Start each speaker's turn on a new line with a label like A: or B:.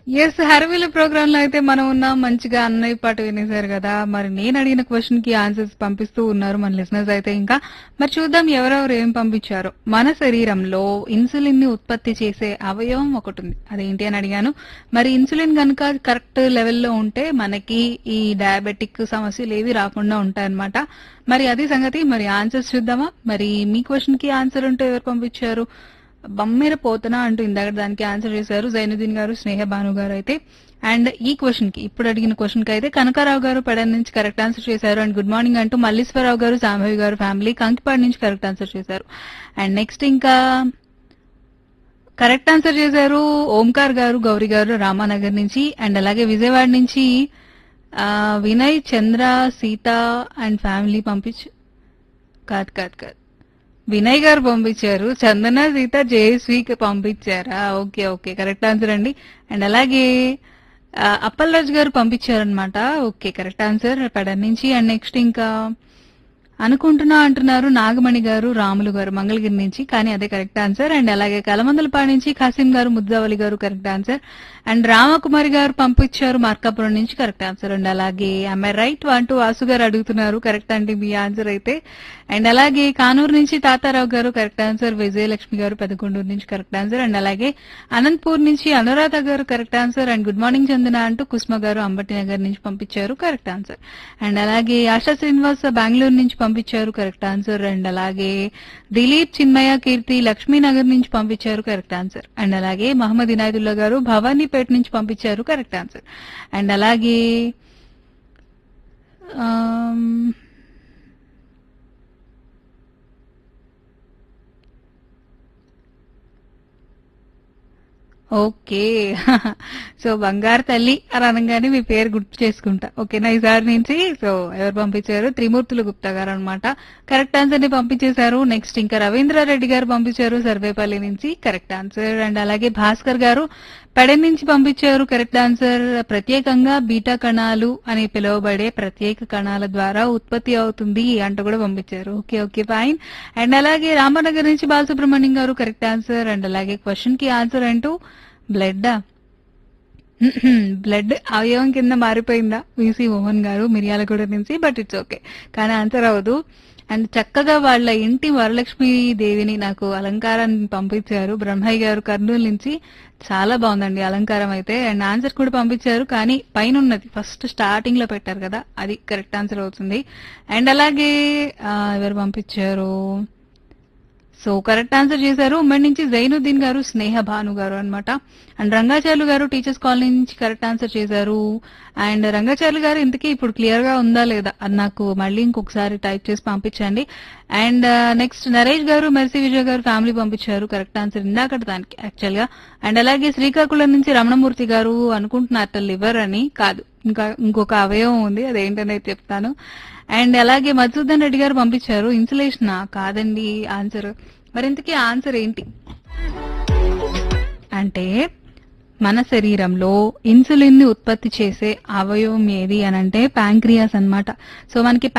A: yes హర్విల programme లో అయితే మనం ఉన్నాం మంచిగా అన్నయ్య పాట వినేశారు కదా మరి నేను అడిగిన క్వశ్చన్ కి ఆన్సర్స్ పంపిస్తూ ఉన్నారు మన లిసనర్స్ అయితే ఇంకా మరి చూద్దాం ఎవరెవరు ఏం పంపించారు మన శరీరంలో ఇన్సులిన్ ని ఉత్పత్తి చేసే అవయవం ఒకటి ఉంది అదేంటి అని అడిగాను మరి ఇన్సులిన్ కనుక కరెక్ట్ లెవెల్లో ఉంటే మనకి ఈ డయాబెటిక్ సమస్యలు ఏవి రాకుండా ఉంటాయన్నమాట మరి అది సంగతి మరి ఆన్సర్స్ చూద్దామా మరి మీ క్వశ్చన్ కి ఆన్సర్ ఉంటే ఎవరు పంపించారు బమ్మెర పోతనా అంటూ ఇందాక దానికి ఆన్సర్ చేశారు జైనుద్దీన్ గారు స్నేహ భాను గారు అయితే అండ్ ఈ క్వశ్చన్ కి ఇప్పుడు అడిగిన క్వశ్చన్ కి అయితే కనకారావు గారు పెడన్ నుంచి కరెక్ట్ ఆన్సర్ చేశారు అండ్ గుడ్ మార్నింగ్ అంటూ మల్లీశ్వరరావు గారు సాంభవి గారు ఫ్యామిలీ కంకిపాడు నుంచి కరెక్ట్ ఆన్సర్ చేశారు అండ్ నెక్స్ట్ ఇంకా కరెక్ట్ ఆన్సర్ చేశారు ఓంకార్ గారు గౌరీ గారు రామానగర్ నుంచి అండ్ అలాగే విజయవాడ నుంచి ఆ, వినయ్ చంద్ర సీత అండ్ ఫ్యామిలీ పంపించు కాదు కాదు కాదు వినయ్ గారు పంపించారు చందన సీత జయశ్రీకి పంపించారా ఓకే ఓకే కరెక్ట్ ఆన్సర్ అండి అండ్ అలాగే ఆ, అప్పలరాజు గారు పంపించారనమాట ఓకే కరెక్ట్ ఆన్సర్ పడన్ నుంచి అండ్ నెక్స్ట్ ఇంకా అనుకుంటున్నా అంటున్నారు నాగమణి గారు రాములు గారు మంగళగిరి నుంచి కానీ అదే కరెక్ట్ ఆన్సర్ అండ్ అలాగే కలమందలపాడు నుంచి ఖాసిం గారు ముద్దావలి గారు కరెక్ట్ ఆన్సర్ అండ్ రామకుమారి గారు పంపించారు మార్కాపురం నుంచి కరెక్ట్ ఆన్సర్ అండ్ అలాగే ఐ రైట్ అంటూ వాసు గారు అడుగుతున్నారు కరెక్ట్ అండి మీ ఆన్సర్ అయితే అండ్ అలాగే కానూరు నుంచి తాతారావు గారు కరెక్ట్ ఆన్సర్ విజయలక్ష్మి గారు పెదకొండూరు నుంచి కరెక్ట్ ఆన్సర్ అండ్ అలాగే అనంతపూర్ నుంచి అనురాధ గారు correct answer and good morning Chandana అంటూ కుస్మ గారు అంబటి నగర్ నుంచి పంపించారు కరెక్ట్ ఆన్సర్ అండ్ అలాగే ఆశా శ్రీనివాస్ బెంగళూరు నుంచి పంపించారు కరెక్ట్ ఆన్సర్ అండ్ అలాగే దిలీప్ చిన్మయ కీర్తి లక్ష్మీనగర్ నుంచి పంపించారు కరెక్ట్ ఆన్సర్ అండ్ అలాగే మహమ్మద్ ఇనాయదుల్లా గారు భవానీపేట నుంచి పంపించారు కరెక్ట్ ఆన్సర్ అండ్ అలాగే ఆమ్, ఓకే సో బంగారు తల్లి అని అనగానే మీ పేరు గుర్తు చేసుకుంటా ఓకేనా ఈసారి నుంచి సో ఎవరు పంపించారు త్రిమూర్తులు గుప్తా గారు అనమాట కరెక్ట్ ఆన్సర్ ని పంపించేశారు నెక్స్ట్ ఇంకా రవీంద్రారెడ్డి గారు పంపించారు సర్వేపల్లి నుంచి కరెక్ట్ ఆన్సర్ అండ్ అలాగే భాస్కర్ గారు పెడెన్ నుంచి పంపించారు కరెక్ట్ ఆన్సర్ ప్రత్యేకంగా బీటా కణాలు అని పిలువబడే ప్రత్యేక కణాల ద్వారా ఉత్పత్తి అవుతుంది అంటూ కూడా పంపించారు ఓకే ఓకే ఫైన్ అండ్ అలాగే రామనగర్ నుంచి బాలసుబ్రహ్మణ్యం గారు కరెక్ట్ ఆన్సర్ అండ్ అలాగే క్వశ్చన్ కి ఆన్సర్ అంటూ బ్లడ్ బ్లడ్ అవయవం కింద మారిపోయిందా వీసీ మోహన్ గారు మిర్యాలగూడ నుంచి బట్ ఇట్స్ ఓకే కానీ ఆన్సర్ అవ్వదు అండ్ చక్కగా వాళ్ళ ఇంటి వరలక్ష్మి దేవిని నాకు అలంకారాన్ని పంపించారు బ్రహ్మయ్య గారు కర్నూలు నుంచి చాలా బాగుందండి అలంకారం అయితే అండ్ ఆన్సర్ కూడా పంపించారు కానీ పైన ఉన్నది ఫస్ట్ స్టార్టింగ్ లో పెట్టారు కదా అది కరెక్ట్ ఆన్సర్ అవుతుంది అండ్ అలాగే ఆ, ఎవరు పంపించారు సో కరెక్ట్ ఆన్సర్ చేశారు ఉమ్మడి నుంచి జైనుద్దీన్ గారు స్నేహ భాను గారు అన్నమాట అండ్ రంగాచార్యులు గారు టీచర్స్ కాలనీ నుంచి కరెక్ట్ ఆన్సర్ చేశారు అండ్ రంగాచార్యులు గారు ఇంతకీ ఇప్పుడు క్లియర్ గా ఉందా లేదా అది నాకు మళ్ళీ ఇంకొకసారి టైప్ చేసి పంపించండి అండ్ నెక్స్ట్ నరేష్ గారు మెర్సీ విజయ్ గారు ఫ్యామిలీ పంపించారు కరెక్ట్ ఆన్సర్ ఇందాక దానికి యాక్చువల్ గా అండ్ అలాగే శ్రీకాకుళం నుంచి రమణమూర్తి గారు అనుకుంటున్నారు లివర్ అని కాదు ఇంకా ఇంకొక అవయవం ఉంది అదేంటనేది చెప్తాను అండ్ అలాగే మధుసూదన్ రెడ్డి గారు పంపించారు ఇన్సులేషన్ కాదండి ఆన్సర్ మరి ఇంతకీ ఆన్సర్ ఏంటి అంటే మన శరీరంలో ఇన్సులిన్ ని ఉత్పత్తి చేసే అవయవం ఏది అని అంటే ప్యాంక్రియాస్ అన్నమాట సో మనకి